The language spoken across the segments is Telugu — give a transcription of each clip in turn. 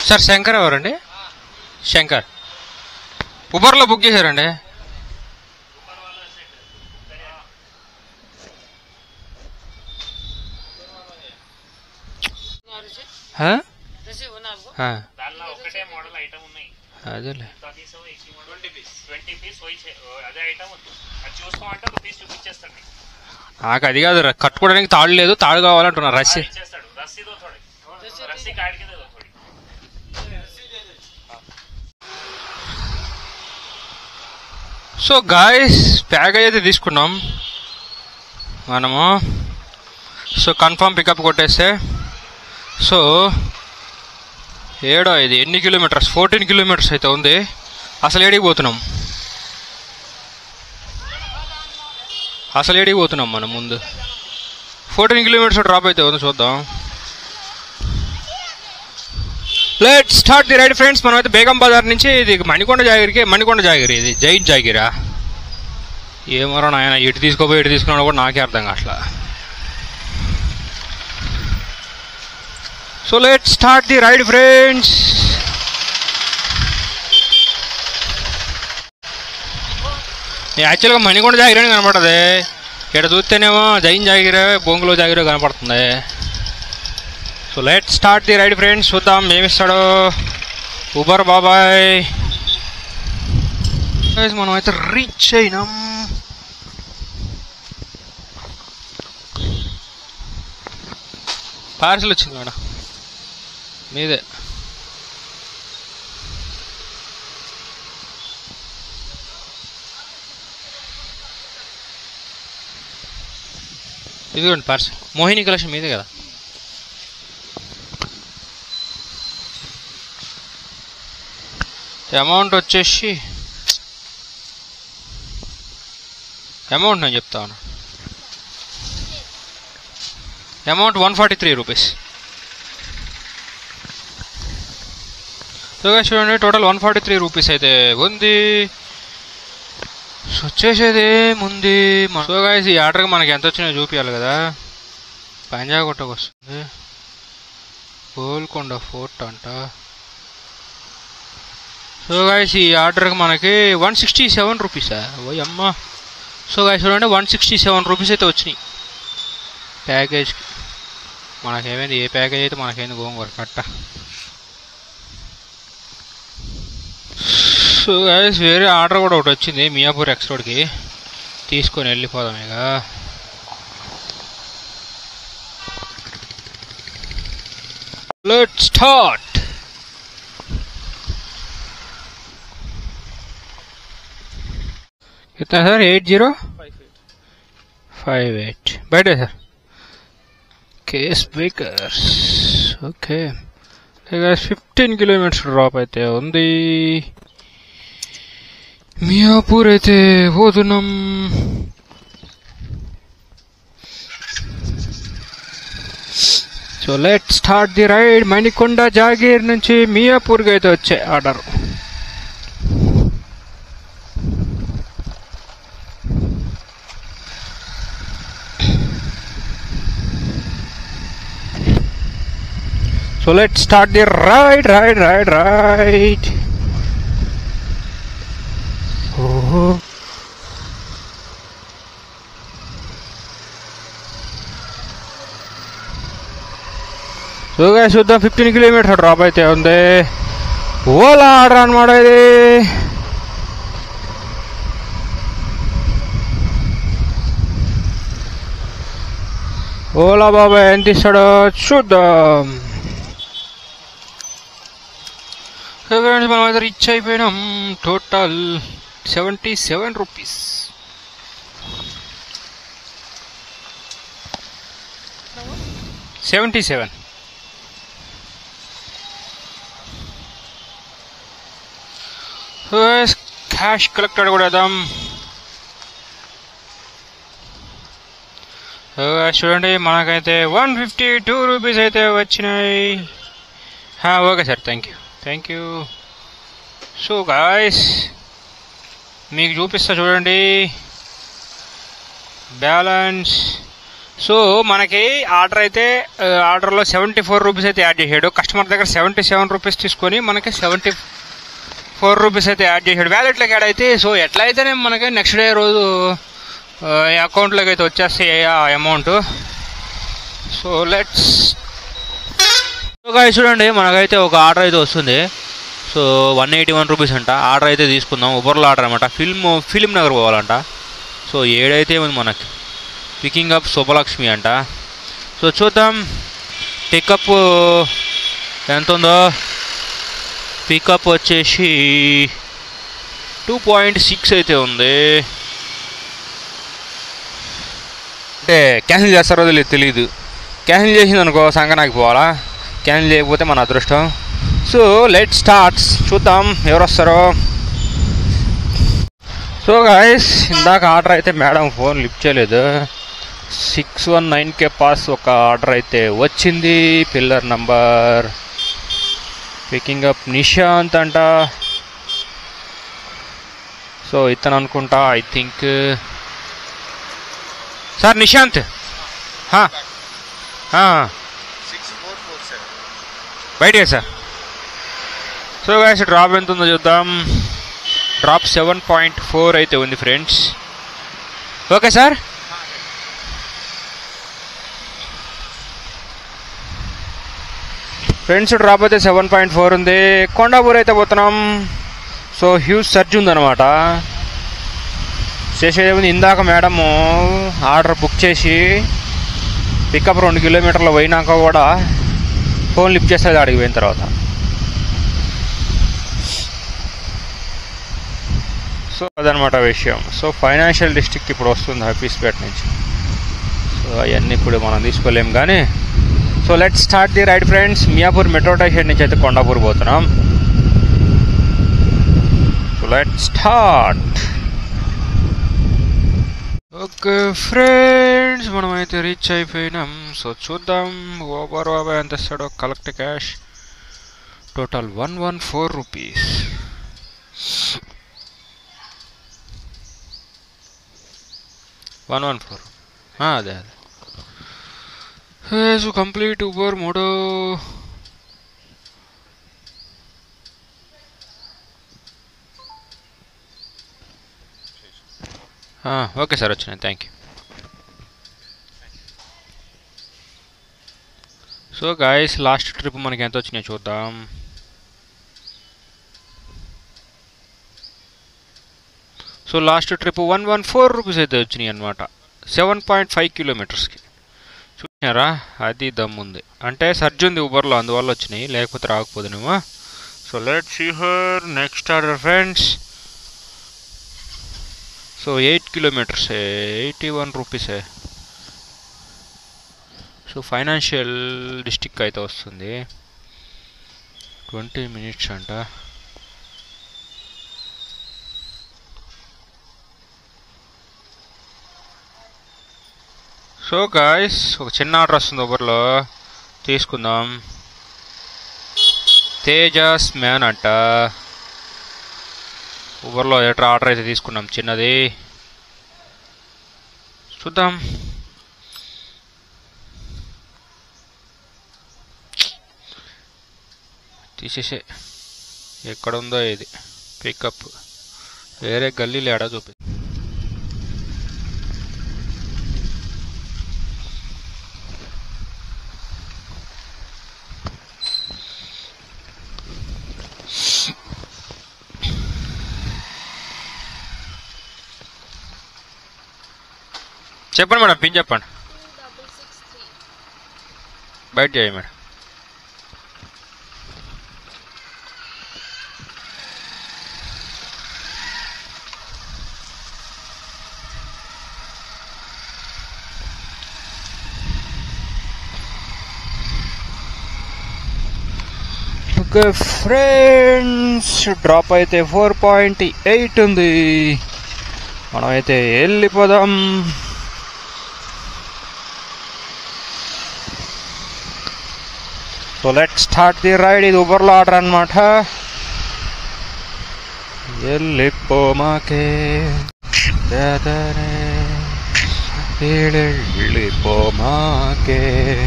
సార్ శంకర్ ఎవరండి శంకర్ ఉబర్లో బుక్ చేశారండి హా? హా. దానిలో ఒకటే మోడల్ ఐటమ్ ఉన్నాయి అదేలే ట్వంటీ పీస్ ట్వంటీ పీస్ అదే ఐటమ్ ఉంది అది చూసుకోమంటే ఒక పీస్ చూపించేస్తాడు నీకు. నాకు అది కాదు ర- కట్టుకోవడానికి తాడు లేదు తాడు కావాలంటున్నారు రస్సి అది ఇచ్చేస్తాడు రస్సీ దో थोड़ी रस्सी काट के दे दो थोड़ी సో గాయస్ ప్యాకేజ్ అయితే తీసుకున్నాం మనము సో కన్ఫర్మ్ పికప్ కొట్టేస్తే సో ఏడో ఇది ఎన్ని కిలోమీటర్స్ ఫోర్టీన్ కిలోమీటర్స్ అయితే ఉంది అసలు ఏడికి పోతున్నాం అసలు ఏడికి పోతున్నాం మనం ముందు ఫోర్టీన్ కిలోమీటర్స్ డ్రాప్ అయితే ఉంది చూద్దాం let start the ride friends మనం అయితే బేగం బజార్ నుంచి ఇది మణికొండ జాగిరికి మణికొండ జాగిరి ఇది జైన్ జాగిరా ఏమరో నాయన ఇటు తీసుకోపోయి ఇటు తీసుకున్నాడు కూడా నాకే అర్థం కావట్లా so let start the ride friends యాక్చువల్గా మణికొండ జాగిరి అని కనపడదు ఇక్కడ చూస్తేనేమో జైన్ జాగిరే బొంగులో జాగిరే కనపడుతుంది so let start the ride friends చూద్దాం ఏమిస్తాడో ఉబర్ బాబాయ్ Guys, మనం అయితే రీచ్ అయినాం పార్సల్ వచ్చింది మేడం మీదే ఇదిగోండి పార్సల్ మోహిని కలెక్షన్ మీదే కదా అమౌంట్ వచ్చేసి అమౌంట్ నేను చెప్తాను amount one forty three rupees so guys చూడండి total one forty three rupees అయితే ఉంది సో వచ్చేసేది ఏముంది సో గాయస్ ఈ ఆర్డర్కి మనకి ఎంత వచ్చినాయో చూపించాలి కదా పంజాగుట్టకు వస్తుంది గోల్కొండ ఫోర్ట్ అంట సో గాయస్ ఈ ఆర్డర్కి మనకి వన్ సిక్స్టీ సెవెన్ రూపీసా ఓ అమ్మ సో గాయస్ చూడండి వన్ సిక్స్టీ సెవెన్ రూపీస్ అయితే వచ్చినాయి ప్యాకేజ్కి మనకేమైంది ఏ ప్యాకేజ్ అయితే మనకేంది గోంగూర కట్ట సో గాయస్ వేరే ఆర్డర్ కూడా ఒకటి వచ్చింది మియాపూర్ ఎక్స్ రోడ్కి తీసుకొని వెళ్ళిపోదాం ఇక లెట్ స్టార్ట్ कितना sir eight zero five eight बैठे सर కేస్ bakers okay fifteen kilometres drop అయితే ఉంది మియాపూర్ అయితే పోతున్నాం so let start the ride Manikonda Jagir నుంచి మియాపూర్కి అయితే వచ్చే order So let's start the ride, ride, ride, ride. Oh. So guys, చూద్దాం ఫిఫ్టీన్ కిలోమీటర్ డ్రాప్ అయితే ఉంది ఓలా ఆర్డర్ అనమాట ఇది ఓలా బాబాయ్ ఎంత ఇస్తాడో చూద్దాం సో ఫ్రెండ్స్ మనం అయితే రీచ్ అయిపోయినాం total seventy seven rupees seventy seven cash collected కూడా వేద్దాం So, guys, చూడండి మనకైతే వన్ ఫిఫ్టీ టూ రూపీస్ అయితే వచ్చినాయి okay sir thank you thank you so guys మీకు చూపిస్తా చూడండి బ్యాలెన్స్ సో మనకి ఆర్డర్ అయితే ఆ, ఆర్డర్లో సెవెంటీ ఫోర్ రూపీస్ అయితే యాడ్ చేశాడు కస్టమర్ దగ్గర సెవెంటీ సెవెన్ రూపీస్ తీసుకొని మనకి సెవెంటీ ఫోర్ రూపీస్ అయితే యాడ్ చేశాడు వ్యాలెట్లోకి యాడ్ అయితే సో ఎట్లా అయితేనే మనకి నెక్స్ట్ డే రోజు ఆ, ఈ అకౌంట్లోకి అయితే వచ్చేస్తాయి ఆ amount so let's so guys చూడండి మనకైతే ఒక ఆర్డర్ అయితే వస్తుంది so one eighty one rupees అంట ఆర్డర్ అయితే తీసుకుందాం ఉబర్లో ఆర్డర్ అనమాట ఫిల్మ్ ఫిలిం నగర్ పోవాలంట సో ఏడైతే ఉంది మనకి పికింగ్ అప్ శుభలక్ష్మి అంట సో చూద్దాం పికప్ ఎంత ఉందో పికప్ వచ్చేసి టూ పాయింట్ సిక్స్ అయితే ఉంది అంటే క్యాన్సిల్ చేస్తారో తెలియదు తెలియదు క్యాన్సిల్ చేసింది అనుకో సంగనాకి పోవాలా క్యాన్సిల్ చేయకపోతే మన అదృష్టం సో లెట్ స్టార్ట్స్ చూద్దాం ఎవరు వస్తారో సో గాయస్ ఇందాక ఆర్డర్ అయితే మేడం ఫోన్ లిఫ్ట్ చేయలేదు సిక్స్ వన్ నైన్ కే పాస్ ఒక ఆర్డర్ అయితే వచ్చింది pillar number picking up Nishant అంట సో ఇతను అనుకుంటా ఐ థింక్ సార్ నిశాంత్ హా. హా. బయటే సార్ సో గాయస్ డ్రాప్ ఎంత ఉందో చూద్దాం డ్రాప్ సెవెన్ పాయింట్ ఫోర్ అయితే ఉంది friends okay sir friends drop అయితే సెవెన్ పాయింట్ ఫోర్ ఉంది కొండాపూర్ అయితే పోతున్నాం సో హ్యూజ్ సర్జ్ ఉందన్నమాట చేసేది ఏముంది ఇందాక మేడము ఆర్డర్ బుక్ చేసి పికప్ రెండు కిలోమీటర్లు పోయినాక కూడా ఫోన్ లిఫ్ట్ చేస్తుంది అడిగి పోయిన తర్వాత సో అదనమాట విషయం సో ఫైనాన్షియల్ డిస్ట్రిక్ట్ ఇప్పుడు వస్తుంది హఫీస్పేట నుంచి సో అవన్నీ ఇప్పుడు మనం తీసుకోలేం కానీ so let start the ride friends Miyapur metro station నుంచి అయితే కొండాపూర్ పోతున్నాం so let start okay friends మనం అయితే రీచ్ అయిపోయినాం సో చూద్దాం ఓవర్ ఓవర్ ఎంత ఇస్తాడో collect cash total one one four rupees one one four అదే అదే సో కంప్లీట్ ఉబర్ మోడో ఓకే సార్ వచ్చినాయి thank you so guys last trip మనకి ఎంత వచ్చినాయి చూద్దాం so last trip one one four rupees అయితే వచ్చినాయి అనమాట సెవెన్ పాయింట్ ఫైవ్ కిలోమీటర్స్కి చూసినారా అది దమ్ముంది అంటే సర్జ్ ఉంది ఊబర్లో అందువల్ల వచ్చినాయి లేకపోతే రాకపోదునేమో so let see her next order friends so eight kilometers eighty one రూపీసే సో ఫైనాన్షియల్ డిస్టిక్ అయితే వస్తుంది ట్వంటీ మినిట్స్ అంట సో గాయస్ ఒక చిన్న ఆర్డర్ వస్తుంది ఊబర్లో తీసుకుందాం తేజస్ మ్యాన్ అంట ఊబర్లో ఎట్లా ఆర్డర్ అయితే తీసుకున్నాం చిన్నది చూద్దాం తీసేసే ఎక్కడ ఉందో ఇది పికప్ వేరే గల్లీలు ఏడా చూపి చెప్పండి మేడం పిన్ చెప్పండి బయట చేయి మేడం ఓకే ఫ్రెండ్స్ డ్రాప్ అయితే ఫోర్ పాయింట్ ఎయిట్ ఉంది మనమైతే వెళ్ళిపోదాం so let start the ride ఇది ఉబర్లో ఆర్డర్ అనమాట వెళ్ళిపోమాకే వెళ్ళిపోమాకే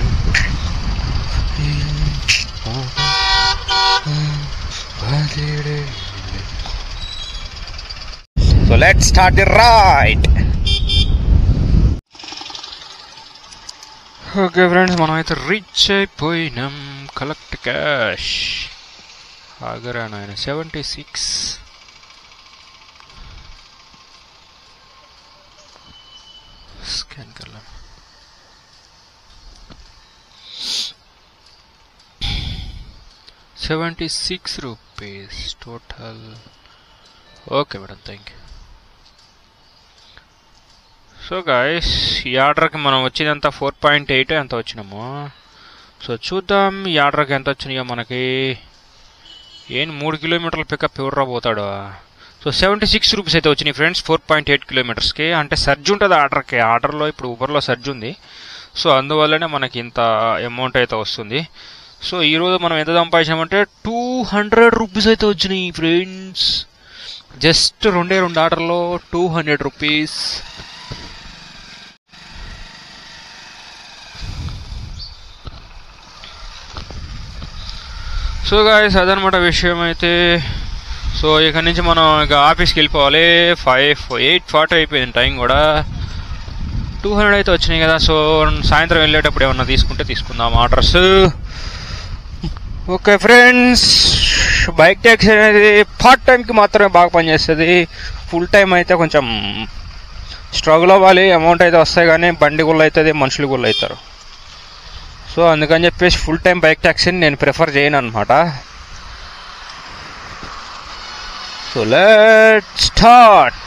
So let's start the ride. Okay friends మనం అయితే రీచ్ అయిపోయినాం కలెక్ట్ క్యాష్ ఆగరా నాయన సెవెంటీ సిక్స్ స్కాన్ కర్లా seventy six rupees total okay madam thank you so guys ఈ ఆర్డర్కి మనం వచ్చినంత ఫోర్ పాయింట్ ఎయిట్ ఎంత వచ్చినాము సో చూద్దాం ఈ ఆర్డర్కి ఎంత వచ్చినాయో మనకి ఏం మూడు కిలోమీటర్ల పికప్ ఎవరు పోతాడు సో సెవెంటీ సిక్స్ రూపీస్ అయితే వచ్చినాయి ఫ్రెండ్స్ ఫోర్ పాయింట్ ఎయిట్ కిలోమీటర్స్కి అంటే సర్జ్ ఉంటుంది ఆర్డర్కి ఆర్డర్లో ఇప్పుడు ఊబర్లో సర్జ్ ఉంది సో అందువల్లనే మనకి ఇంత అమౌంట్ అయితే వస్తుంది సో ఈరోజు మనం ఎంత సంపాదించామంటే టూ హండ్రెడ్ రూపీస్ అయితే వచ్చినాయి ఫ్రెండ్స్ జస్ట్ రెండే రెండు ఆర్డర్లో two hundred rupees so guys అదనమాట విషయం అయితే సో ఇక నుంచి మనం ఇక ఆఫీస్కి వెళ్ళిపోవాలి ఫైవ్ ఎయిట్ ఫార్టీ అయిపోయింది టైం కూడా టూ హండ్రెడ్ అయితే వచ్చినాయి కదా సో సాయంత్రం వెళ్ళేటప్పుడు ఏమన్నా తీసుకుంటే తీసుకుందాం orders okay friends bike taxi అనేది పార్ట్ టైంకి మాత్రమే బాగా పనిచేస్తుంది ఫుల్ టైం అయితే కొంచెం స్ట్రగుల్ అవ్వాలి అమౌంట్ అయితే వస్తాయి కానీ బండి గుళ్ళు అవుతుంది మనుషులు గుళ్ళు అవుతారు సో అందుకని చెప్పేసి ఫుల్ టైం బైక్ ట్యాక్సీని నేను ప్రిఫర్ చేయను అనమాట సో లెట్ స్టార్ట్